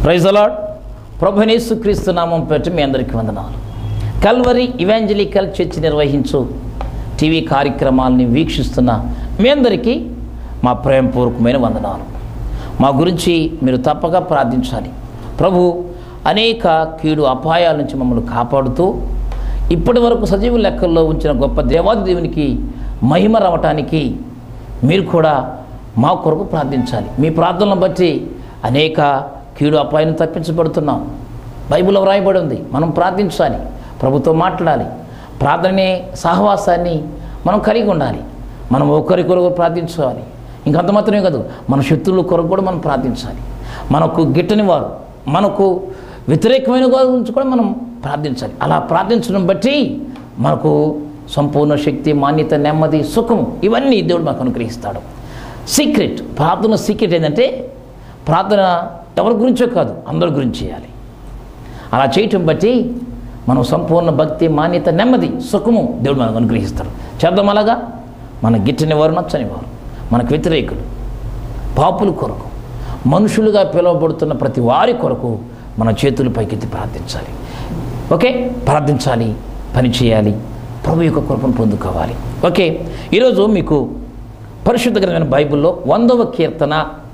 praise అలాడ్ ప్రభునేసు క్రీస్తు నామం పెట్టి మీ అందరికీ వందనాలు కల్వరి ఇవాంజలికల్ చర్చ్ నిర్వహించు టీవీ కార్యక్రమాలని వీక్షిస్తున్న మీ అందరికీ మా ప్రేమపూర్వకమైన వందనాలు మా గురించి మీరు తప్పక ప్రార్థించాలి ప్రభు అనేక కీడు అపాయాల నుంచి మమ్మల్ని కాపాడుతూ ఇప్పటి వరకు సజీవ లెక్కల్లో ఉంచిన గొప్ప దేవాది దేవునికి మహిమ రావటానికి మీరు కూడా మా కొరకు ప్రార్థించాలి మీ ప్రార్థనలను బట్టి అనేక కీడు అపాయం తప్పించబడుతున్నాం బైబిల్లో వ్రాయబడి ఉంది మనం ప్రార్థించాలి ప్రభుతో మాట్లాడాలి ప్రార్థనే సహవాసాన్ని మనం కలిగి ఉండాలి మనం ఒకరి కొరకు ప్రార్థించాలి ఇంకంత మాత్రమే కాదు మన శత్రువుల కొరకు కూడా మనం ప్రార్థించాలి మనకు గిట్టని వారు మనకు వ్యతిరేకమైన వారి గురించి కూడా మనం ప్రార్థించాలి అలా ప్రార్థించడం బట్టి మనకు సంపూర్ణ శక్తి మాన్యత నెమ్మది సుఖం ఇవన్నీ దేవుడు మనకు అనుగ్రహిస్తాడు సీక్రెట్ ప్రార్థన సీక్రెట్ ఏంటంటే ప్రార్థన ఎవరి గురించో కాదు అందరి గురించి చేయాలి అలా చేయటం బట్టి మనం సంపూర్ణ భక్తి మాన్యత నెమ్మది సుఖము దేవుడు మనకు అనుగ్రహిస్తాడు చేద్దాం అలాగా మన గిట్టని వారు నచ్చని వారు మనకు వ్యతిరేకులు పాపుల కొరకు మనుషులుగా పిలువబడుతున్న ప్రతి వారి కొరకు మన చేతులు పైకెత్తి ప్రార్థించాలి ఓకే ప్రార్థించాలి పని చేయాలి ప్రభు యొక్క కృపను పొందుకోవాలి ఓకే ఈరోజు మీకు పరిశుద్ధ గ్రంథమైన బైబిల్లో వందవ కీర్తన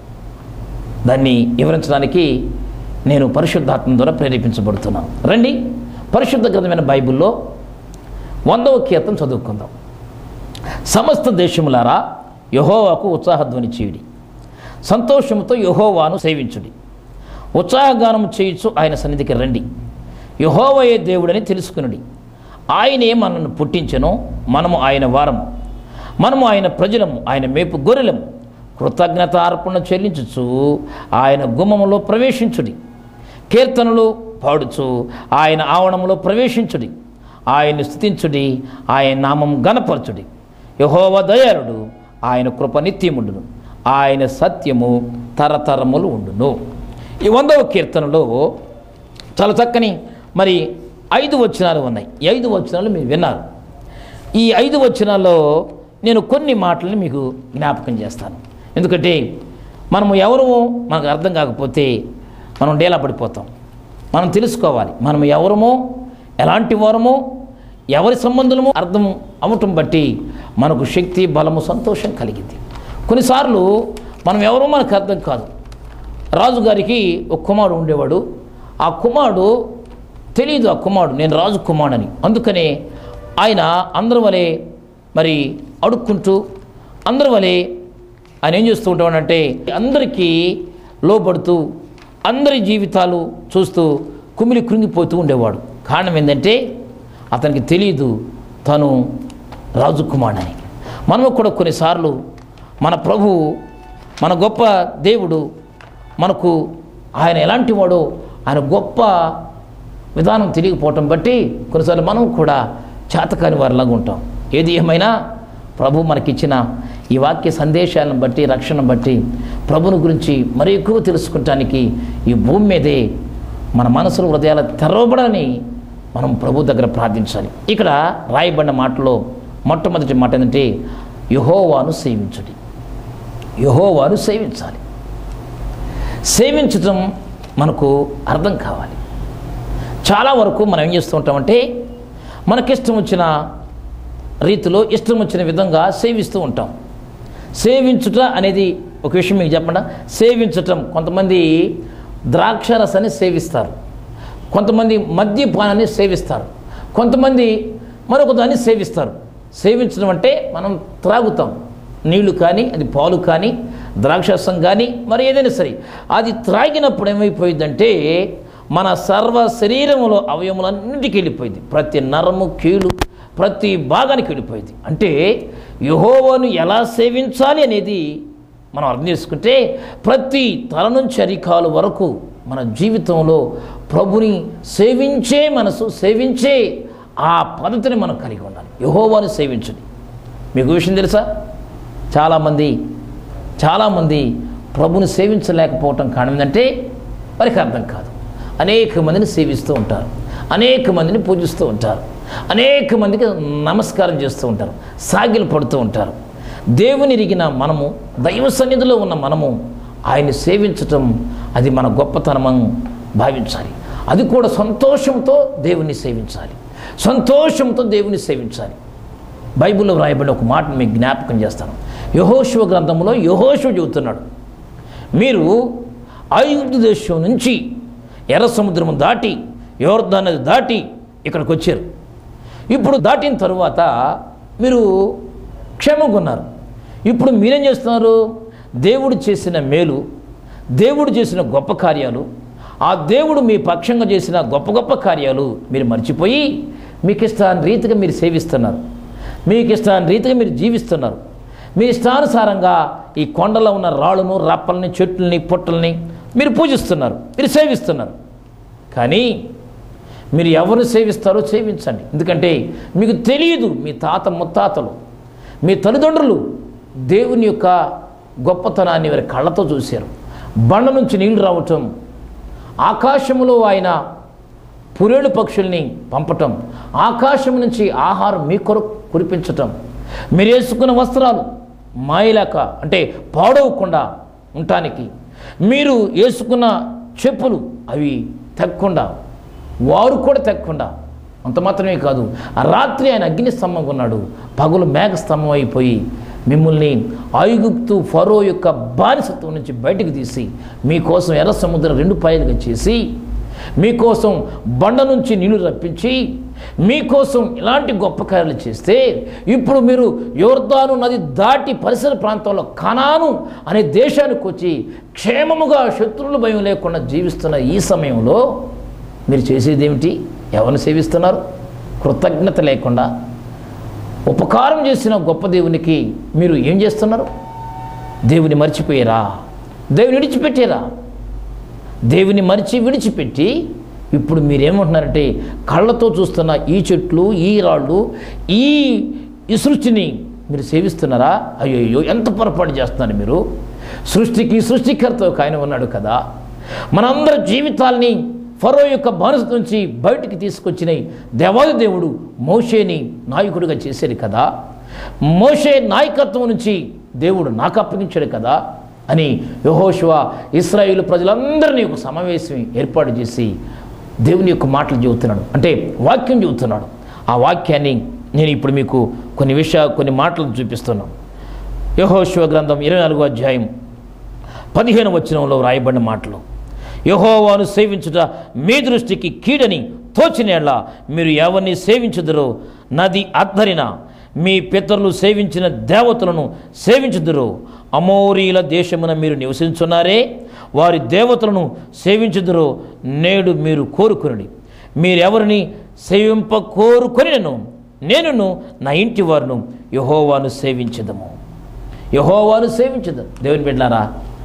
దాన్ని వివరించడానికి నేను పరిశుద్ధాత్మ ద్వారా ప్రేరేపించబడుతున్నాను రండి పరిశుద్ధ గ్రంథమైన బైబిల్లో వందవ కీర్తన చదువుకుందాం సమస్త దేశములారా యహోవాకు ఉత్సాహధ్వని చేయుడి సంతోషముతో యహోవాను సేవించుడి ఉత్సాహగానము చేయించు ఆయన సన్నిధికి రండి యహోవయే దేవుడని తెలుసుకునుడి ఆయనే మనల్ని పుట్టించెను మనము ఆయన వారము మనము ఆయన ప్రజలము ఆయన మేపు గొర్రెలము కృతజ్ఞత అర్పణ చెల్లించుచు ఆయన గుమ్మములో ప్రవేశించుడి కీర్తనలు పాడుచు ఆయన ఆవరణంలో ప్రవేశించుడి ఆయన్ని స్థుతించుడి ఆయన నామం గణపరచుడి యహోవ దయాళుడు ఆయన కృప నిత్యముండును ఆయన సత్యము తరతరములు ఉండును ఈ వందవ కీర్తనలో చాలా చక్కని మరి ఐదు వచనాలు ఉన్నాయి ఈ ఐదు వచనాలు మీరు విన్నారు ఈ ఐదు వచనాల్లో నేను కొన్ని మాటలను మీకు జ్ఞాపకం చేస్తాను ఎందుకంటే మనము ఎవరు మనకు అర్థం కాకపోతే మనం డేలా పడిపోతాం మనం తెలుసుకోవాలి మనం ఎవరమో ఎలాంటి వారమో ఎవరి సంబంధులమో అర్థం అవటం బట్టి మనకు శక్తి బలము సంతోషం కలిగింది కొన్నిసార్లు మనం ఎవరో మనకు అర్థం కాదు రాజుగారికి ఒక కుమారుడు ఉండేవాడు ఆ కుమారుడు తెలియదు ఆ కుమారుడు నేను రాజు కుమారుడని అందుకనే ఆయన అందరి వలె మరి అడుక్కుంటూ అందరి వలె ఆయన ఏం చేస్తూ ఉంటాడంటే అందరికీ లోపడుతూ అందరి జీవితాలు చూస్తూ కుమిలి కృంగిపోతూ ఉండేవాడు కారణం ఏంటంటే అతనికి తెలియదు తను రాజకుమారుడని మనము కూడా కొన్నిసార్లు మన ప్రభు మన గొప్ప దేవుడు మనకు ఆయన ఎలాంటి వాడో ఆయన గొప్ప విధానం తెలియకపోవటం బట్టి కొన్నిసార్లు మనం కూడా చేతకాని వారిలాగా ఉంటాం ఏది ఏమైనా ప్రభు మనకిచ్చిన ఈ వాక్య సందేశాలను బట్టి రక్షణ బట్టి ప్రభుని గురించి మరి ఎక్కువ తెలుసుకుంటానికి ఈ భూమి మీదే మన మనసులు హృదయాల తెరవబడని మనం ప్రభు దగ్గర ప్రార్థించాలి ఇక్కడ రాయబడిన మాటలో మొట్టమొదటి మాట ఏంటంటే యహోవాను సేవించుడి యహోవాను సేవించాలి సేవించటం మనకు అర్థం కావాలి చాలా వరకు మనం ఏం చేస్తూ ఉంటామంటే మనకిష్టం వచ్చిన రీతిలో ఇష్టం వచ్చిన విధంగా సేవిస్తూ ఉంటాం సేవించుట అనేది ఒక విషయం మీకు చెప్పండి సేవించటం కొంతమంది ద్రాక్ష రసాన్ని సేవిస్తారు కొంతమంది మద్యపానాన్ని సేవిస్తారు కొంతమంది మరొక దాన్ని సేవిస్తారు సేవించడం అంటే మనం త్రాగుతాం నీళ్లు కానీ అది పాలు కానీ ద్రాక్షరసం కానీ మరి ఏదైనా సరే అది త్రాగినప్పుడు ఏమైపోయిందంటే మన సర్వ శరీరంలో అవయములన్నిటికీ వెళ్ళిపోయింది ప్రతి నరము కీలు ప్రతి భాగానికి వెళ్ళిపోయింది అంటే యహోవను ఎలా సేవించాలి అనేది మనం అర్థం చేసుకుంటే ప్రతి తల నుంచి అరికాలు వరకు మన జీవితంలో ప్రభుని సేవించే మనసు సేవించే ఆ పద్ధతిని మనం కలిగి ఉండాలి యహోవాను సేవించండి మీకు విషయం తెలుసా చాలామంది చాలామంది ప్రభుని సేవించలేకపోవటం కారణం ఏంటంటే వారికి అర్థం కాదు అనేక మందిని సేవిస్తూ ఉంటారు అనేక మందిని పూజిస్తూ ఉంటారు అనేక మందికి నమస్కారం చేస్తూ ఉంటారు సాగిలు పడుతూ ఉంటారు దేవుని ఎరిగిన మనము దైవ సన్నిధిలో ఉన్న మనము ఆయన్ని సేవించటం అది మన గొప్పతనమని భావించాలి అది కూడా సంతోషంతో దేవుని సేవించాలి సంతోషంతో దేవుని సేవించాలి బైబిల్లో వ్రాయబడిన ఒక మాట మీకు జ్ఞాపకం చేస్తాను యహోశివ గ్రంథంలో యహోశివ చెబుతున్నాడు మీరు ఐగుప్తు దేశం నుంచి ఎర్ర సముద్రం దాటి యోర్ధా నది దాటి ఇక్కడికి వచ్చారు ఇప్పుడు దాటిన తరువాత మీరు క్షేమంగా ఉన్నారు ఇప్పుడు మీరేం చేస్తున్నారు దేవుడు చేసిన మేలు దేవుడు చేసిన గొప్ప కార్యాలు ఆ దేవుడు మీ పక్షంగా చేసిన గొప్ప గొప్ప కార్యాలు మీరు మర్చిపోయి మీకు ఇష్టాన్ని రీతిగా మీరు సేవిస్తున్నారు మీకు ఇష్టాన్ని రీతిగా మీరు జీవిస్తున్నారు మీ ఇష్టానుసారంగా ఈ కొండలో ఉన్న రాళ్ళను రప్పల్ని చెట్లని పుట్టల్ని మీరు పూజిస్తున్నారు మీరు సేవిస్తున్నారు కానీ మీరు ఎవరిని సేవిస్తారో సేవించండి ఎందుకంటే మీకు తెలియదు మీ తాత ముత్తాతలు మీ తల్లిదండ్రులు దేవుని యొక్క గొప్పతనాన్ని వారి కళ్ళతో చూశారు బండ నుంచి నీళ్లు రావటం ఆకాశములో ఆయన పురేడు పక్షుల్ని పంపటం ఆకాశం నుంచి ఆహారం మీ కొరకు కురిపించటం మీరు వేసుకున్న వస్త్రాలు మాయలేక అంటే పాడవకుండా ఉండటానికి మీరు వేసుకున్న చెప్పులు అవి తెక్కకుండా వారు కూడా తెక్కకుండా అంత మాత్రమే కాదు ఆ రాత్రి ఆయన అగ్ని స్తంభంగా ఉన్నాడు పగులు మేఘ స్తంభం అయిపోయి మిమ్మల్ని ఐగుప్తు ఫరో యొక్క బానిసత్వం నుంచి బయటకు తీసి మీకోసం ఎర్ర సముద్రం రెండు పాయలుగా చేసి మీకోసం బండ నుంచి నీళ్లు రప్పించి మీకోసం ఇలాంటి గొప్ప కార్యాలు చేస్తే ఇప్పుడు మీరు యోర్దాను నది దాటి పరిసర ప్రాంతంలో కనాను అనే దేశానికి వచ్చి క్షేమముగా శత్రువుల భయం లేకుండా జీవిస్తున్న ఈ సమయంలో మీరు చేసేది ఏమిటి ఎవరిని సేవిస్తున్నారు కృతజ్ఞత లేకుండా ఉపకారం చేసిన గొప్ప దేవునికి మీరు ఏం చేస్తున్నారు దేవుని మర్చిపోయారా దేవుని విడిచిపెట్టారా దేవుని మరిచి విడిచిపెట్టి ఇప్పుడు మీరేమంటున్నారంటే కళ్ళతో చూస్తున్న ఈ చెట్లు ఈ రాళ్ళు ఈ ఈ సృష్టిని మీరు సేవిస్తున్నారా అయ్యో ఎంత పొరపాటు చేస్తున్నారు మీరు సృష్టికి సృష్టికర్త ఒక ఆయన ఉన్నాడు కదా మనందరి జీవితాల్ని ఫరో యొక్క బానిస నుంచి బయటికి తీసుకొచ్చిన దేవాది దేవుడు మోషేని నాయకుడిగా చేశాడు కదా మోషే నాయకత్వం నుంచి దేవుడు నాకు అప్పగించాడు కదా అని యహోశివ ఇస్రాయేల్ ప్రజలందరినీ ఒక సమావేశం ఏర్పాటు చేసి దేవుని యొక్క మాటలు చెబుతున్నాడు అంటే వాక్యం చెబుతున్నాడు ఆ వాక్యాన్ని నేను ఇప్పుడు మీకు కొన్ని విషయాలు కొన్ని మాటలు చూపిస్తున్నాను యహోశివ గ్రంథం ఇరవై నాలుగో అధ్యాయం పదిహేను వచనంలో రాయబడిన మాటలు యహోవాను సేవించుట మీ దృష్టికి కీడని తోచినేళ్ల మీరు ఎవరిని సేవించుదురో నది అద్దరిన మీ పితరులు సేవించిన దేవతలను సేవించుదురు అమోరీల దేశమున మీరు నివసించున్నారే వారి దేవతలను సేవించుదురో నేడు మీరు కోరుకుని మీరెవరిని సేవింప కోరుకొనినను నేనును నా ఇంటి వారును యహోవాను సేవించదము యహోవాను సేవించదు దేవుని బిడ్డారా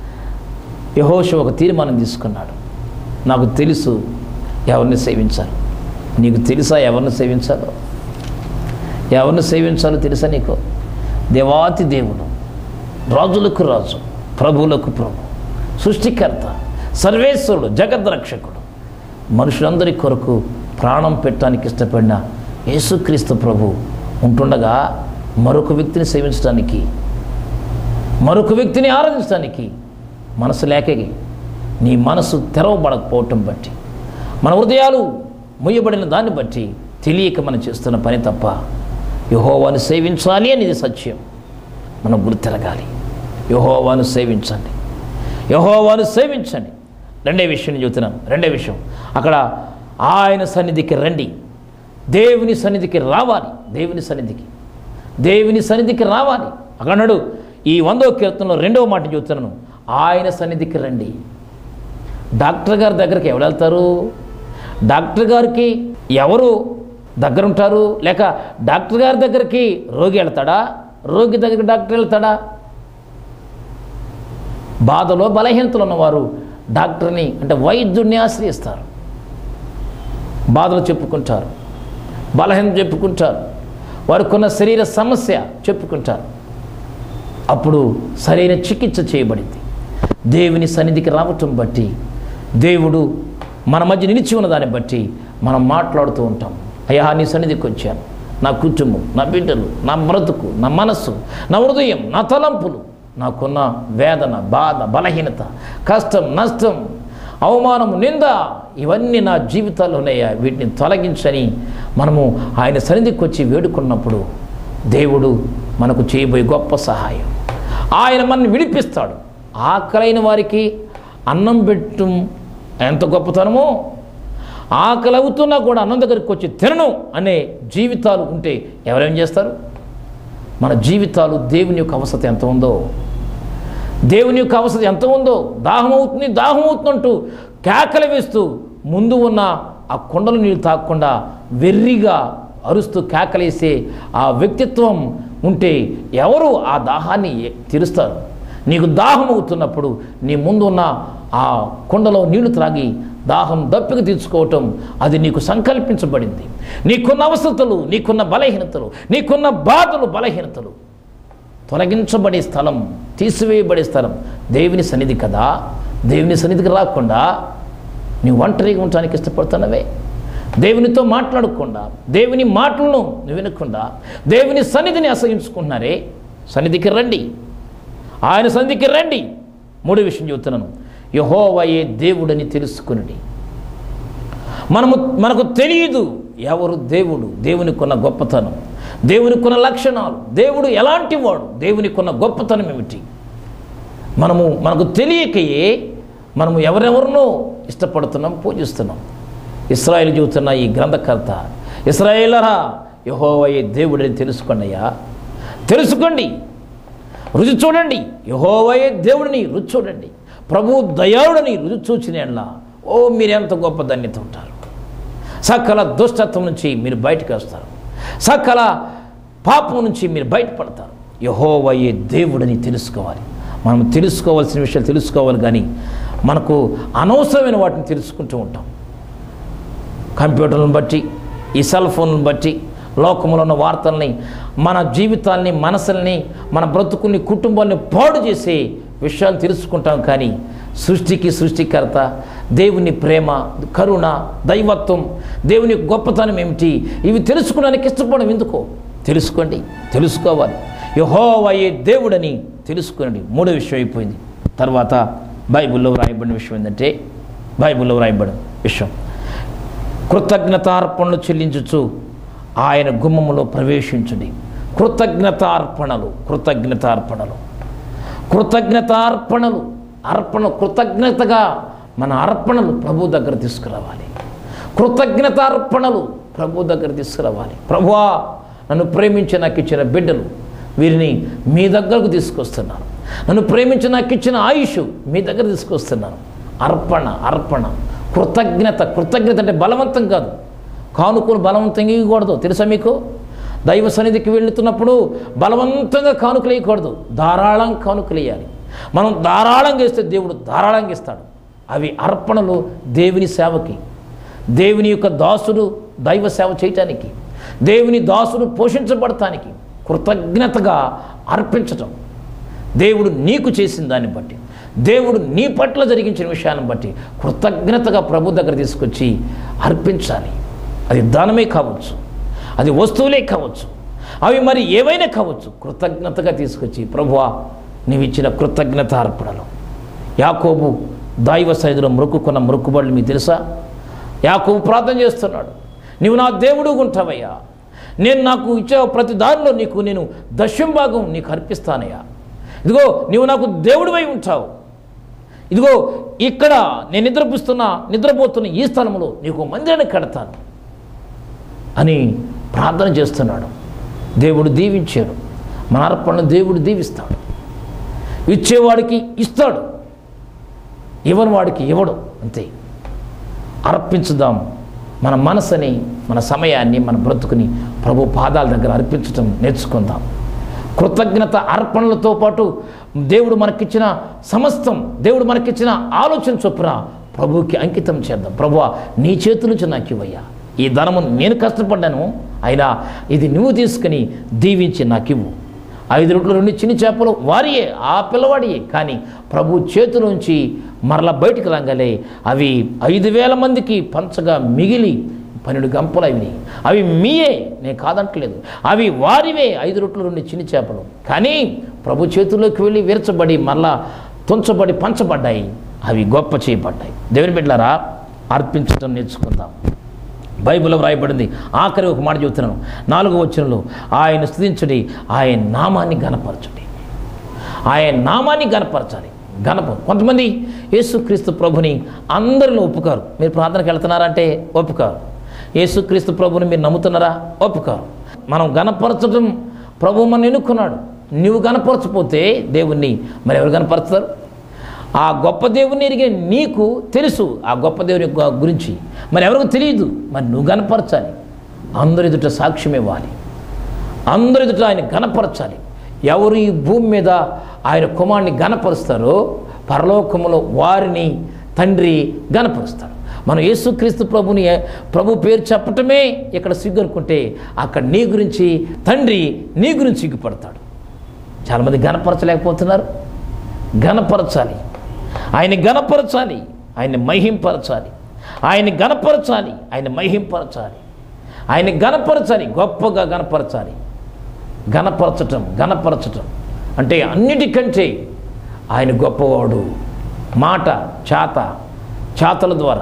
యహోష ఒక తీర్మానం తీసుకున్నాడు నాకు తెలుసు ఎవరిని సేవించాలి నీకు తెలుసా ఎవరిని సేవించాలో ఎవరిని సేవించాలో తెలుసా నీకు దేవాతి దేవుడు రాజులకు రాజు ప్రభువులకు ప్రభు సృష్టికర్త సర్వేశ్వరుడు జగద్రక్షకుడు మనుషులందరి కొరకు ప్రాణం పెట్టడానికి ఇష్టపడిన యేసుక్రీస్తు ప్రభు ఉంటుండగా మరొక వ్యక్తిని సేవించడానికి మరొక వ్యక్తిని ఆరాధించడానికి మనసు లేకే నీ మనసు తెరవబడకపోవటం బట్టి మన హృదయాలు ముయ్యబడిన దాన్ని బట్టి తెలియక మనం చేస్తున్న పని తప్ప యహోవాను సేవించాలి అనేది సత్యం మనం గుర్తెరగాలి యహోవాను సేవించండి యహోవాను సేవించండి రెండే విషయం నేను చెబుతున్నాను రెండే విషయం అక్కడ ఆయన సన్నిధికి రండి దేవుని సన్నిధికి రావాలి దేవుని సన్నిధికి దేవుని సన్నిధికి రావాలి అక్కడ అన్నాడు ఈ వందో కీర్తనలో రెండవ మాట చెబుతున్నాను ఆయన సన్నిధికి రండి డాక్టర్ గారి దగ్గరికి ఎవరు వెళ్తారు డాక్టర్ గారికి ఎవరు దగ్గర ఉంటారు లేక డాక్టర్ గారి దగ్గరికి రోగి వెళ్తాడా రోగి దగ్గరికి డాక్టర్ వెళ్తాడా బాధలో బలహీనతలు ఉన్నవారు డాక్టర్ని అంటే వైద్యుడిని ఆశ్రయిస్తారు బాధలు చెప్పుకుంటారు బలహీనత చెప్పుకుంటారు వారికి ఉన్న శరీర సమస్య చెప్పుకుంటారు అప్పుడు సరైన చికిత్స చేయబడింది దేవుని సన్నిధికి రావటం బట్టి దేవుడు మన మధ్య నిలిచి ఉన్న దాన్ని బట్టి మనం మాట్లాడుతూ ఉంటాం అయ్యా నీ సన్నిధికి వచ్చాను నా కుటుంబం నా బిడ్డలు నా బ్రతుకు నా మనస్సు నా హృదయం నా తలంపులు నాకున్న వేదన బాధ బలహీనత కష్టం నష్టం అవమానం నింద ఇవన్నీ నా జీవితాల్లో ఉన్నాయా వీటిని తొలగించని మనము ఆయన సన్నిధికి వచ్చి వేడుకున్నప్పుడు దేవుడు మనకు చేయబోయే గొప్ప సహాయం ఆయన మనల్ని విడిపిస్తాడు ఆకలైన వారికి అన్నం పెట్టడం ఎంత గొప్పతనమో ఆకలి అవుతున్నా కూడా అన్నం దగ్గరికి వచ్చి తినను అనే జీవితాలు ఉంటే ఎవరేం చేస్తారు మన జీవితాలు దేవుని యొక్క అవసరం ఎంత ఉందో దేవుని యొక్క అవసరం ఎంత ఉందో దాహం అవుతుంది దాహం అవుతుందంటూ కేకలు వేస్తూ ముందు ఉన్న ఆ కొండలు నీళ్ళు తాగకుండా వెర్రిగా అరుస్తూ కేకలేసే ఆ వ్యక్తిత్వం ఉంటే ఎవరు ఆ దాహాన్ని తీరుస్తారు నీకు దాహం అవుతున్నప్పుడు నీ ముందు ఉన్న ఆ కొండలో నీళ్లు త్రాగి దాహం దప్పిక తీర్చుకోవటం అది నీకు సంకల్పించబడింది నీకున్న అవసరతలు నీకున్న బలహీనతలు నీకున్న బాధలు బలహీనతలు తొలగించబడే స్థలం తీసివేయబడే స్థలం దేవుని సన్నిధి కదా దేవుని సన్నిధికి రాకుండా నీవు ఒంటరిగా ఉండటానికి ఇష్టపడుతున్నవే దేవునితో మాట్లాడకుండా దేవుని మాటలను నువ్వు వినకుండా దేవుని సన్నిధిని అసహించుకుంటున్నారే సన్నిధికి రండి ఆయన సన్నిధికి రండి మూడో విషయం చెబుతున్నాను యహోవయే దేవుడని తెలుసుకుని మనము మనకు తెలియదు ఎవరు దేవుడు దేవునికి ఉన్న గొప్పతనం దేవునికి ఉన్న లక్షణాలు దేవుడు ఎలాంటి వాడు దేవునికి ఉన్న గొప్పతనం ఏమిటి మనము మనకు తెలియకయే మనము ఎవరెవరినో ఇష్టపడుతున్నాం పూజిస్తున్నాం ఇస్రాయేల్ చెబుతున్న ఈ గ్రంథకర్త ఇస్రాయేలరా యహోవయే దేవుడని తెలుసుకోండియా తెలుసుకోండి రుచి చూడండి యహోవయే దేవుడిని రుచి చూడండి ప్రభు దయాళుడని రుచి చూచిన ఓ మీరెంత గొప్ప ధన్యత ఉంటారు సకల దుష్టత్వం నుంచి మీరు బయటకు వస్తారు సకల పాపం నుంచి మీరు బయటపడతారు యహోవయే దేవుడని తెలుసుకోవాలి మనం తెలుసుకోవాల్సిన విషయాలు తెలుసుకోవాలి కానీ మనకు అనవసరమైన వాటిని తెలుసుకుంటూ ఉంటాం కంప్యూటర్లను బట్టి ఈ సెల్ ఫోన్లను బట్టి లోకంలో ఉన్న వార్తల్ని మన జీవితాల్ని మనసుల్ని మన బ్రతుకుల్ని కుటుంబాన్ని పాడు చేసే విషయాలు తెలుసుకుంటాం కానీ సృష్టికి సృష్టికర్త దేవుని ప్రేమ కరుణ దైవత్వం దేవుని గొప్పతనం ఏమిటి ఇవి తెలుసుకోవడానికి ఇష్టపడడం ఎందుకో తెలుసుకోండి తెలుసుకోవాలి యహోవయే దేవుడని తెలుసుకోండి మూడో విషయం అయిపోయింది తర్వాత బైబిల్లో రాయబడిన విషయం ఏంటంటే బైబిల్లో రాయబడిన విషయం కృతజ్ఞతార్పణలు చెల్లించుచు ఆయన గుమ్మములో ప్రవేశించుడి కృతజ్ఞతార్పణలు కృతజ్ఞతార్పణలు కృతజ్ఞతార్పణలు అర్పణ కృతజ్ఞతగా మన అర్పణలు ప్రభు దగ్గర తీసుకురావాలి కృతజ్ఞతార్పణలు ప్రభు దగ్గర తీసుకురావాలి ప్రభువా నన్ను ప్రేమించి నాకు ఇచ్చిన బిడ్డలు వీరిని మీ దగ్గరకు తీసుకొస్తున్నాను నన్ను ప్రేమించి నాకు ఇచ్చిన ఆయుష్ మీ దగ్గర తీసుకొస్తున్నాను అర్పణ అర్పణ కృతజ్ఞత కృతజ్ఞత అంటే బలవంతం కాదు కానుకలు బలవంతంగా ఇవ్వకూడదు తెలుసా మీకు దైవ సన్నిధికి వెళుతున్నప్పుడు బలవంతంగా కానుకలు వేయకూడదు ధారాళం కానుకలు వేయాలి మనం ధారాళంగా ఇస్తే దేవుడు ధారాళంగా ఇస్తాడు అవి అర్పణలు దేవుని సేవకి దేవుని యొక్క దాసుడు దైవ సేవ చేయటానికి దేవుని దాసుడు పోషించబడటానికి కృతజ్ఞతగా అర్పించటం దేవుడు నీకు చేసిన దాన్ని బట్టి దేవుడు నీ పట్ల జరిగించిన విషయాన్ని బట్టి కృతజ్ఞతగా ప్రభు దగ్గర తీసుకొచ్చి అర్పించాలి అది దానమే కావచ్చు అది వస్తువులే కావచ్చు అవి మరి ఏవైనా కావచ్చు కృతజ్ఞతగా తీసుకొచ్చి ప్రభువా నీవు ఇచ్చిన కృతజ్ఞత అర్పణలు యాకోబు దైవ సైదులో మొక్కుకున్న మొక్కుబడులు మీకు తెలుసా యాకోబు ప్రార్థన చేస్తున్నాడు నీవు నా దేవుడు ఉంటావయ్యా నేను నాకు ఇచ్చే ప్రతి దారిలో నీకు నేను దశం భాగం నీకు అర్పిస్తానయ్యా ఇదిగో నీవు నాకు దేవుడివై ఉంటావు ఇదిగో ఇక్కడ నేను నిద్రపుస్తున్న నిద్రపోతున్న ఈ స్థలంలో నీకు మందిరాన్ని కడతాను అని ప్రార్థన చేస్తున్నాడు దేవుడు దీవించాడు మన అర్పణను దేవుడు దీవిస్తాడు ఇచ్చేవాడికి ఇస్తాడు ఇవ్వని వాడికి ఇవ్వడు అంతే అర్పించుదాం మన మనసుని మన సమయాన్ని మన బ్రతుకుని ప్రభు పాదాల దగ్గర అర్పించటం నేర్చుకుందాం కృతజ్ఞత అర్పణలతో పాటు దేవుడు మనకిచ్చిన సమస్తం దేవుడు మనకిచ్చిన ఆలోచన చొప్పున ప్రభువుకి అంకితం చేద్దాం ప్రభువా నీ చేతుల నుంచి నాకు ఇవ్వయ్యా ఈ ధనము నేను కష్టపడ్డాను అయినా ఇది నువ్వు తీసుకుని దీవించి నాకు ఇవ్వు ఐదు రొట్లు రెండు చిన్ని చేపలు వారియే ఆ పిల్లవాడియే కానీ ప్రభు చేతిలోంచి మరల బయటికి రంగలే అవి ఐదు వేల మందికి పంచగా మిగిలి పన్నెండు గంపలు అవి అవి మీయే నేను కాదంటలేదు అవి వారివే ఐదు రొట్లు రెండు చిన్ని చేపలు కానీ ప్రభు చేతుల్లోకి వెళ్ళి విరచబడి మరలా తుంచబడి పంచబడ్డాయి అవి గొప్ప చేయబడ్డాయి దేవుని బిడ్డలారా అర్పించడం నేర్చుకుందాం బైబిల్లో వ్రాయబడింది ఆఖరి ఒక మాట చెబుతున్నాను నాలుగో వచనంలో ఆయన స్థుతించడి ఆయన నామాన్ని గనపరచండి ఆయన నామాన్ని గనపరచాలి గణప కొంతమంది యేసుక్రీస్తు ప్రభుని అందరిని ఒప్పుకారు మీరు ప్రార్థనకి వెళ్తున్నారంటే ఒప్పుకారు యేసుక్రీస్తు ప్రభుని మీరు నమ్ముతున్నారా ఒప్పుకారు మనం గణపరచడం ప్రభు మన ఎన్నుకున్నాడు నువ్వు గణపరచపోతే దేవుణ్ణి మరి ఎవరు గణపరుస్తారు ఆ గొప్ప దేవుని ఎరిగే నీకు తెలుసు ఆ గొప్ప దేవుని యొక్క గురించి మరి ఎవరికి తెలియదు మరి నువ్వు గనపరచాలి అందరి ఎదుట సాక్ష్యం ఇవ్వాలి అందరి ఎదుట ఆయన గనపరచాలి ఎవరు ఈ భూమి మీద ఆయన కుమారుని గనపరుస్తారో పరలోకములో వారిని తండ్రి గనపరుస్తాడు మనం యేసుక్రీస్తు ప్రభుని ప్రభు పేరు చెప్పటమే ఇక్కడ సిగ్గు అనుకుంటే అక్కడ నీ గురించి తండ్రి నీ గురించి సిగ్గుపడతాడు చాలామంది గనపరచలేకపోతున్నారు గనపరచాలి ఆయన గనపరచాలి ఆయన్ని మహింపరచాలి ఆయన్ని గనపరచాలి ఆయన మహింపరచాలి ఆయన్ని గనపరచాలి గొప్పగా గనపరచాలి గనపరచటం గనపరచటం అంటే అన్నిటికంటే ఆయన గొప్పవాడు మాట చేత చేతల ద్వారా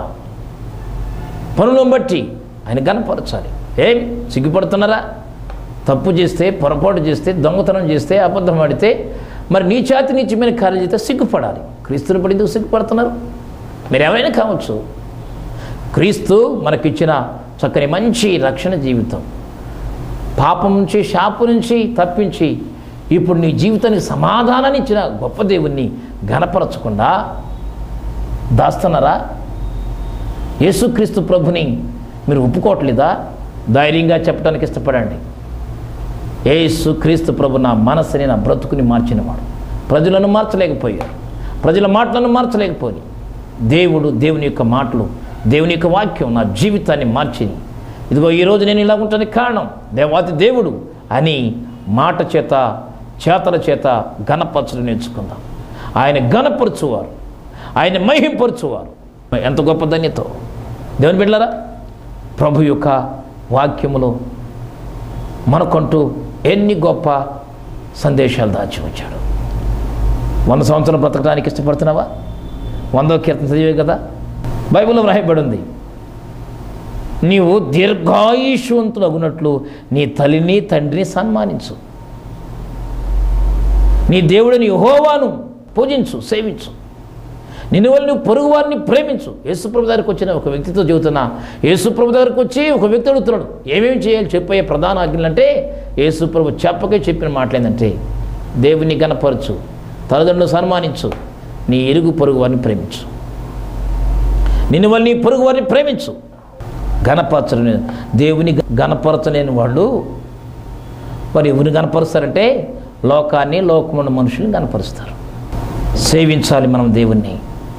పనులను బట్టి ఆయన గనపరచాలి ఏం సిగ్గుపడుతున్నారా తప్పు చేస్తే పొరపాటు చేస్తే దొంగతనం చేస్తే అబద్ధం ఆడితే మరి నీ చేతి నీచమైన కార్యం చేస్తే సిగ్గుపడాలి క్రీస్తుని పడి ఎందుకు సిగ్గుపడుతున్నారు మీరు ఎవరైనా కావచ్చు క్రీస్తు మనకిచ్చిన చక్కని మంచి రక్షణ జీవితం పాపం నుంచి శాపు నుంచి తప్పించి ఇప్పుడు నీ జీవితానికి సమాధానాన్ని ఇచ్చిన గొప్ప దేవుణ్ణి గనపరచకుండా దాస్తున్నారా యేసుక్రీస్తు ప్రభుని మీరు ఒప్పుకోవట్లేదా ధైర్యంగా చెప్పడానికి ఇష్టపడండి యేసు క్రీస్తు ప్రభు నా మనసుని నా బ్రతుకుని మార్చినవాడు ప్రజలను మార్చలేకపోయారు ప్రజల మాటలను మార్చలేకపోయి దేవుడు దేవుని యొక్క మాటలు దేవుని యొక్క వాక్యం నా జీవితాన్ని మార్చింది ఇదిగో ఈరోజు నేను ఇలా ఉంటానికి కారణం దేవాతి దేవుడు అని మాట చేత చేతల చేత ఘనపరచడం నేర్చుకుందాం ఆయన ఘనపరచువారు ఆయన మహింపరచువారు ఎంత గొప్ప ధన్యతో దేవుని బిడ్డలారా ప్రభు యొక్క వాక్యములో మనకంటూ ఎన్ని గొప్ప సందేశాలు దాచి వచ్చాడు వంద సంవత్సరం బ్రతకడానికి ఇష్టపడుతున్నావా వందో కీర్తన చదివే కదా బైబిల్లో వ్రాయబడి ఉంది నీవు దీర్ఘాయుష్వంతుడు అగునట్లు నీ తల్లిని తండ్రిని సన్మానించు నీ దేవుడిని యహోవాను పూజించు సేవించు నిన్ను వల్ల నువ్వు పొరుగు వారిని ప్రేమించు యేసుప్రభు దగ్గరికి వచ్చిన ఒక వ్యక్తితో చెబుతున్నా యేసుప్రభు దగ్గరికి వచ్చి ఒక వ్యక్తి అడుగుతున్నాడు ఏమేమి చేయాలి చెప్పే ప్రధాన ఆజ్ఞలు అంటే యేసుప్రభు చెప్పకే చెప్పిన మాటలేందంటే దేవుని గనపరచు తల్లిదండ్రులు సన్మానించు నీ ఇరుగు పొరుగు వారిని ప్రేమించు నిన్ను వల్ల నీ పొరుగు వారిని ప్రేమించు గణపరచని దేవుని గణపరచలేని వాళ్ళు మరి ఎవరిని గణపరుస్తారంటే లోకాన్ని లోకమున్న మనుషుల్ని గణపరుస్తారు సేవించాలి మనం దేవుణ్ణి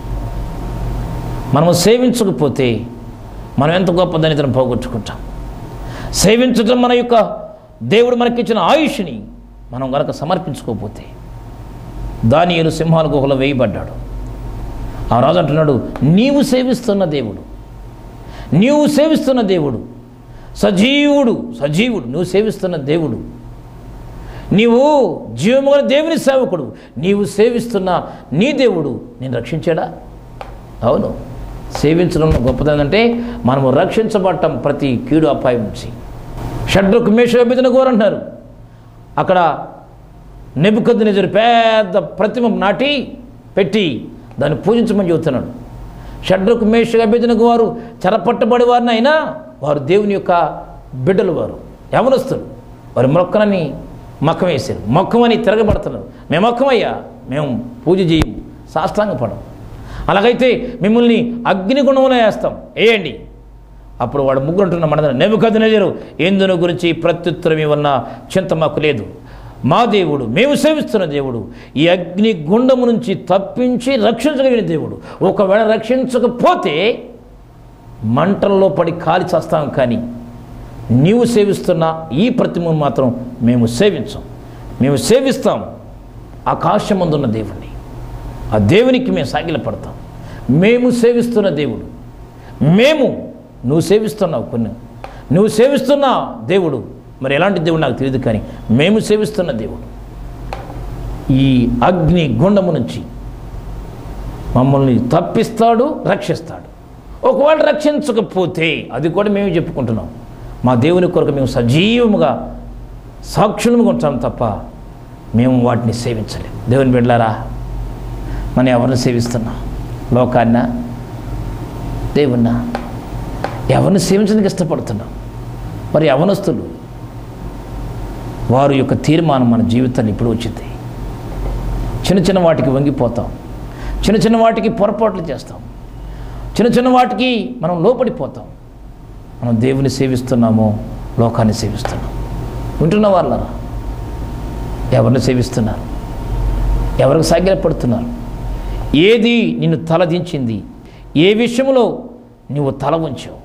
మనము సేవించకపోతే మనం ఎంత గొప్ప దళితను పోగొట్టుకుంటాం సేవించడం మన యొక్క దేవుడు మనకిచ్చిన ఆయుష్ని మనం గనక సమర్పించుకోకపోతే దానియేలు సింహాల గుహలో వేయబడ్డాడు ఆ రాజు అంటున్నాడు నీవు సేవిస్తున్న దేవుడు నీవు సేవిస్తున్న దేవుడు సజీవుడు సజీవుడు నువ్వు సేవిస్తున్న దేవుడు నీవు జీవముగల దేవుని సేవకుడు నీవు సేవిస్తున్న నీ దేవుడు నేను రక్షించాడా అవును సేవించడం గొప్పదంటే మనము రక్షించబడటం ప్రతి కీడు అపాయం నుంచి షడ్రకు మేషోభిధన అంటున్నారు అక్కడ నెబుకద్దు నిజరు పెద్ద ప్రతిమ నాటి పెట్టి దాన్ని పూజించమని చెబుతున్నాడు షడ్రకు మేష అభ్యర్థనకు వారు చెరపట్టబడి వారిని అయినా వారు దేవుని యొక్క బిడ్డలు వారు యవనస్తులు వారి మొక్కనని మక్కం వేశారు మొక్కమని తిరగబడుతున్నారు మేము మొక్కమయ్యా మేము పూజ చేయము సాష్టాంగపడం అలాగైతే మిమ్మల్ని అగ్నిగుణంలో వేస్తాం వేయండి అప్పుడు వాడు ముగ్గురు అంటున్న మన నెబుకద్దు నెజరు ఎందును గురించి ప్రత్యుత్తరం ఇవన్న చింత మాకు లేదు మా దేవుడు మేము సేవిస్తున్న దేవుడు ఈ అగ్ని గుండము నుంచి తప్పించి రక్షించగలిగిన దేవుడు ఒకవేళ రక్షించకపోతే మంటల్లో పడి కాలి చేస్తాం కానీ నీవు సేవిస్తున్న ఈ ప్రతిమను మాత్రం మేము సేవించాం మేము సేవిస్తాం ఆకాశమందున్న దేవుణ్ణి ఆ దేవునికి మేము సాగిలపడతాం మేము సేవిస్తున్న దేవుడు మేము నువ్వు సేవిస్తున్నావు కొన్ని నువ్వు చేస్తున్న దేవుడు మరి ఎలాంటి దేవుడు నాకు తెలియదు కానీ మేము సేవిస్తున్న దేవుడు ఈ అగ్ని గుండము నుంచి మమ్మల్ని తప్పిస్తాడు రక్షిస్తాడు ఒకవేళ రక్షించకపోతే అది కూడా మేము చెప్పుకుంటున్నాం మా దేవుని కొరకు మేము సజీవముగా సాక్షులముగా ఉంటాం తప్ప మేము వాటిని సేవించలేం దేవుని బిడ్డలారా మనం ఎవరిని సేవిస్తున్నాం లోకాన్న దేవున్నా ఎవరిని సేవించడానికి ఇష్టపడుతున్నాం మరి యవనస్తులు వారి యొక్క తీర్మానం మన జీవితాన్ని ఇప్పుడు వచ్చింది చిన్న చిన్న వాటికి వంగిపోతాం చిన్న చిన్న వాటికి పొరపాట్లు చేస్తాం చిన్న చిన్న వాటికి మనం లోపడిపోతాం మనం దేవుని సేవిస్తున్నామో లోకాన్ని సేవిస్తున్నాం వింటున్న వాళ్ళరా ఎవరిని సేవిస్తున్నారు ఎవరికి సాగిలపడుతున్నారు ఏది నిన్ను తలదించింది ఏ విషయంలో నువ్వు తల ఉంచావు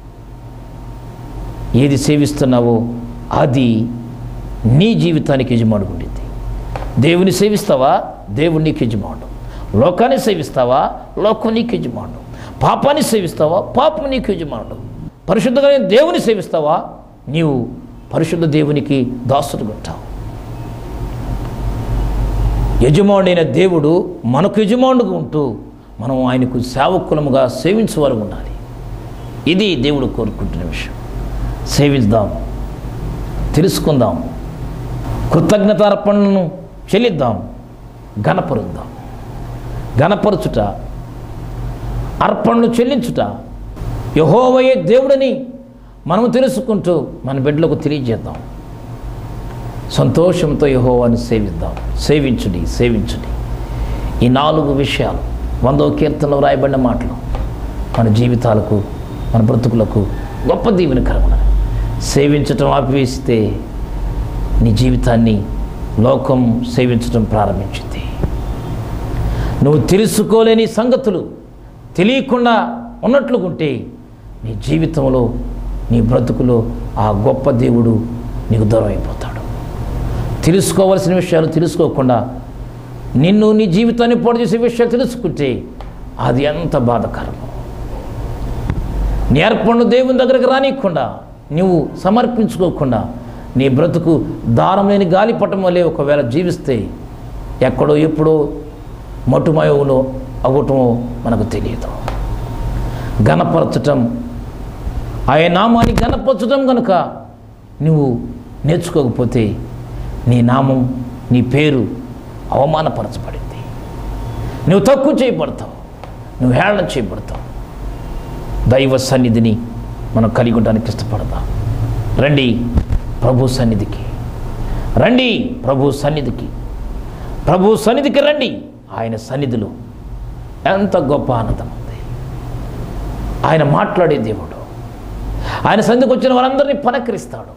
ఏది సేవిస్తున్నావో అది నీ జీవితానికి యజమాడు ఉండింది దేవుని సేవిస్తావా దేవుడు నీకు యజమాడు లోకాన్ని సేవిస్తావా లోకం నీకు యజమాడు పాపాన్ని సేవిస్తావా పాపం నీకు యజమాడు పరిశుద్ధంగా దేవుని సేవిస్తావా నీవు పరిశుద్ధ దేవునికి దాసుడుగా ఉంటావు యజమానుడైన దేవుడు మనకు యజమానుడుగా ఉంటూ మనం ఆయనకు సేవకులముగా సేవించేవారు ఉండాలి ఇది దేవుడు కోరుకుంటున్న విషయం సేవిద్దాం తెలుసుకుందాం కృతజ్ఞతార్పణను చెల్లిద్దాం గణపరుద్దాం గణపరచుట అర్పణలు చెల్లించుట యహోవయే దేవుడని మనము తెలుసుకుంటూ మన బిడ్డలకు తెలియజేద్దాం సంతోషంతో యహోవాని సేవిద్దాం సేవించుడి సేవించుడి ఈ నాలుగు విషయాలు వందో కీర్తనలో రాయబడిన మాటలు మన జీవితాలకు మన బ్రతుకులకు గొప్ప దీవెనకరమున సేవించటం ఆపివేస్తే నీ జీవితాన్ని లోకం సేవించటం ప్రారంభించింది నువ్వు తెలుసుకోలేని సంగతులు తెలియకుండా ఉన్నట్లుగుంటే నీ జీవితంలో నీ బ్రతుకులో ఆ గొప్ప దేవుడు నీకు దూరం అయిపోతాడు తెలుసుకోవలసిన విషయాలు తెలుసుకోకుండా నిన్ను నీ జీవితాన్ని పాడు చేసే విషయాలు తెలుసుకుంటే అది ఎంత బాధకరమో నీ అర్పణను దేవుని దగ్గరకు రానియకుండా నువ్వు సమర్పించుకోకుండా నీ బ్రతుకు దారం లేని గాలిపటం వల్లే ఒకవేళ జీవిస్తే ఎక్కడో ఎప్పుడో మటుమయవులో అవ్వటమో మనకు తెలియదు గణపరచటం ఆయన నామాన్ని గణపరచటం కనుక నువ్వు నేర్చుకోకపోతే నీ నామం నీ పేరు అవమానపరచబడింది నువ్వు తక్కువ చేయబడతావు నువ్వు హేళన చేయబడతావు దైవ సన్నిధిని మనం కలిగి ఉండడానికి ఇష్టపడదాం రండి ప్రభు సన్నిధికి రండి ప్రభు సన్నిధికి ప్రభు సన్నిధికి రండి ఆయన సన్నిధిలో ఎంత గొప్ప ఆనందం ఉంది ఆయన మాట్లాడే దేవుడు ఆయన సన్నిధికి వచ్చిన వారందరినీ పలకరిస్తాడు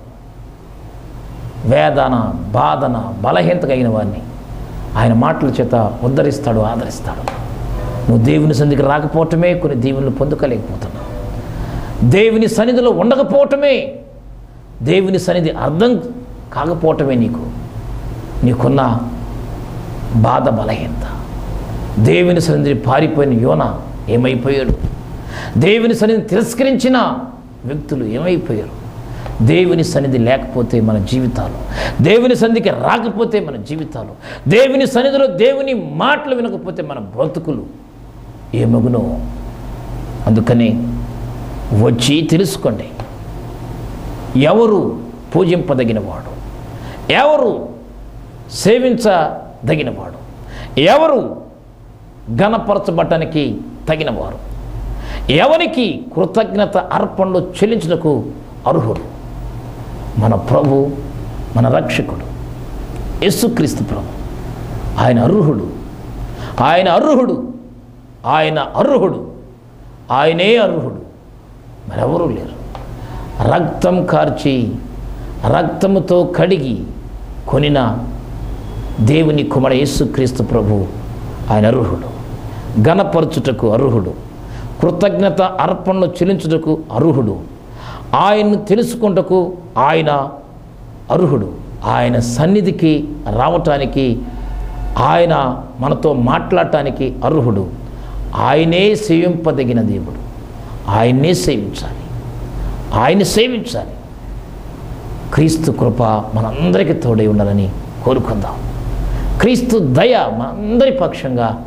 వేదన బాధన బలహీనత కలిగిన వారిని ఆయన మాటల చేత ఉద్ధరిస్తాడు ఆదరిస్తాడు నువ్వు దేవుని సన్నిధికి రాకపోవటమే కొన్ని దీవులను పొందుకోలేకపోతున్నావు దేవుని సన్నిధిలో ఉండకపోవటమే దేవుని సన్నిధి అర్థం కాకపోవటమే నీకు నీకున్న బాధ బలహీనత దేవుని సన్నిధిని పారిపోయిన యోన ఏమైపోయాడు దేవుని సన్నిధిని తిరస్కరించిన వ్యక్తులు ఏమైపోయారు దేవుని సన్నిధి లేకపోతే మన జీవితాలు దేవుని సన్నిధికి రాకపోతే మన జీవితాలు దేవుని సన్నిధిలో దేవుని మాటలు వినకపోతే మన బ్రతుకులు ఏమగునో అందుకని వచ్చి తెలుసుకోండి ఎవరు పూజింపదగినవాడు ఎవరు సేవించదగినవాడు ఎవరు ఘనపరచబడటానికి తగినవారు ఎవరికి కృతజ్ఞత అర్పణలు చెల్లించుటకు అర్హుడు మన ప్రభు మన రక్షకుడు యేసుక్రీస్తు ప్రభు ఆయన అర్హుడు ఆయన అర్హుడు ఆయన అర్హుడు ఆయనే అర్హుడు మరెవరూ లేరు రక్తం కార్చి రక్తముతో కడిగి కొనిన దేవుని కుమార యేసుక్రీస్తు ప్రభు ఆయన అర్హుడు ఘనపరచుటకు అర్హుడు కృతజ్ఞత అర్పణలు చెల్లించుటకు అర్హుడు ఆయన్ను తెలుసుకుంటకు ఆయన అర్హుడు ఆయన సన్నిధికి రావటానికి ఆయన మనతో మాట్లాడటానికి అర్హుడు ఆయనే సేవింపదగిన దేవుడు ఆయన్నే సేవించాలి ఆయన్ని సేవించాలి క్రీస్తు కృప మనందరికీ తోడై ఉండాలని కోరుకుందాం క్రీస్తు దయ మనందరి పక్షంగా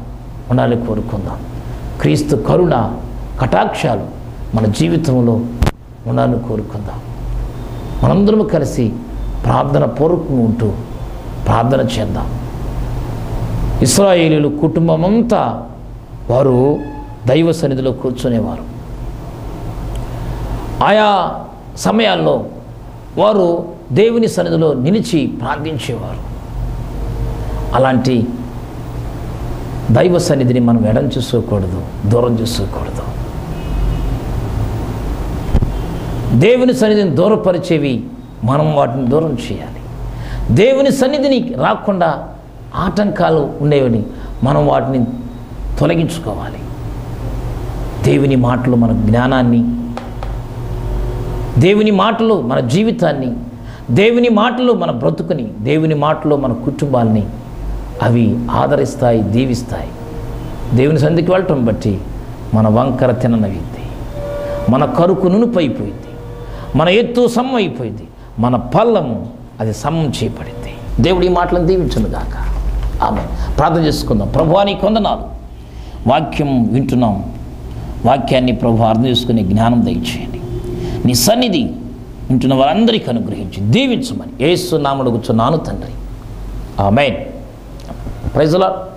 ఉండాలని కోరుకుందాం క్రీస్తు కరుణ కటాక్షాలు మన జీవితంలో ఉండాలని కోరుకుందాం మనందరం కలిసి ప్రార్థన పూర్వకంగా ఉంటూ ప్రార్థన చేద్దాం ఇస్రాయేలీలు కుటుంబం అంతా వారు దైవ సన్నిధిలో కూర్చునేవారు ఆయా సమయాల్లో వారు దేవుని సన్నిధిలో నిలిచి ప్రార్థించేవారు అలాంటి దైవ సన్నిధిని మనం ఎడం చూసుకోకూడదు దూరం చూసుకోకూడదు దేవుని సన్నిధిని దూరపరిచేవి మనం వాటిని దూరం చేయాలి దేవుని సన్నిధిని రాకుండా ఆటంకాలు ఉండేవని మనం వాటిని తొలగించుకోవాలి దేవుని మాటలు మన జ్ఞానాన్ని దేవుని మాటలు మన జీవితాన్ని దేవుని మాటలు మన బ్రతుకుని దేవుని మాటలు మన కుటుంబాల్ని అవి ఆదరిస్తాయి దీవిస్తాయి దేవుని సంధికి వెళ్ళటం బట్టి మన వంకర తిననవిద్ది మన కరుకు నునుపైపోయింది మన ఎత్తు సమ్మం అయిపోయింది మన పల్లము అది సమ్మం చేయబడింది దేవుడి ఈ మాటలను దీవించను గాక ఆమె ప్రార్థన చేసుకుందాం ప్రభువాని కొందనాలు వాక్యం వింటున్నాం వాక్యాన్ని ప్రభు అర్థం చేసుకునే జ్ఞానం దయచేయండి నీ సన్నిధి వింటున్న వారందరికీ అనుగ్రహించి దీవించమని ఏసు నామడుగుచున్నాను తండ్రి ఆమెన్ ప్రైజ్లా